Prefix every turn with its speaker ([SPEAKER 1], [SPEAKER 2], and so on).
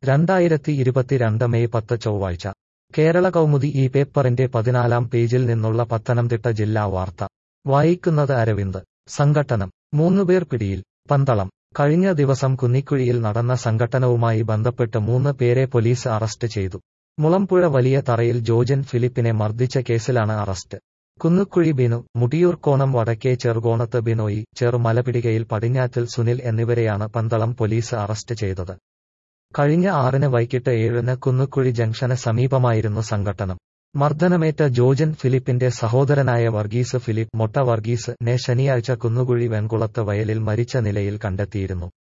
[SPEAKER 1] രണ്ടായിരത്തി ഇരുപത്തിരണ്ട് മെയ് പത്ത് ചൊവ്വാഴ്ച കേരള കൗമുദി ഈ പേപ്പറിന്റെ പതിനാലാം പേജിൽ നിന്നുള്ള പത്തനംതിട്ട ജില്ലാ വാർത്ത വായിക്കുന്നത് അരവിന്ദ് സംഘട്ടനം മൂന്നുപേർ പിടിയിൽ പന്തളം കഴിഞ്ഞ ദിവസം കുന്നിക്കുഴിയിൽ നടന്ന സംഘട്ടനവുമായി ബന്ധപ്പെട്ട് മൂന്ന് പേരെ പോലീസ് അറസ്റ്റ് ചെയ്തു മുളമ്പുഴ വലിയ തറയിൽ ജോജൻ ഫിലിപ്പിനെ മർദ്ദിച്ച കേസിലാണ് അറസ്റ്റ് കുന്നുക്കുഴി ബിനു മുടിയൂർക്കോണം വടക്കേ ചെറുകോണത്ത് ബിനോയി ചെറുമലപിടികയിൽ പടിഞ്ഞാറ്റിൽ സുനിൽ എന്നിവരെയാണ് പന്തളം പോലീസ് അറസ്റ്റ് ചെയ്തത് കഴിഞ്ഞ ആറിന് വൈകിട്ട് ഏഴിന് കുന്നുക്കുഴി ജംഗ്ഷന് സമീപമായിരുന്നു സംഘട്ടനം മർദ്ദനമേറ്റ ജോജൻ ഫിലിപ്പിന്റെ സഹോദരനായ വർഗീസ് ഫിലിപ്പ് മൊട്ട വർഗീസ് നെ ശനിയാഴ്ച കുന്നുകുഴി വെൺകുളത്ത് വയലിൽ മരിച്ച നിലയിൽ കണ്ടെത്തിയിരുന്നു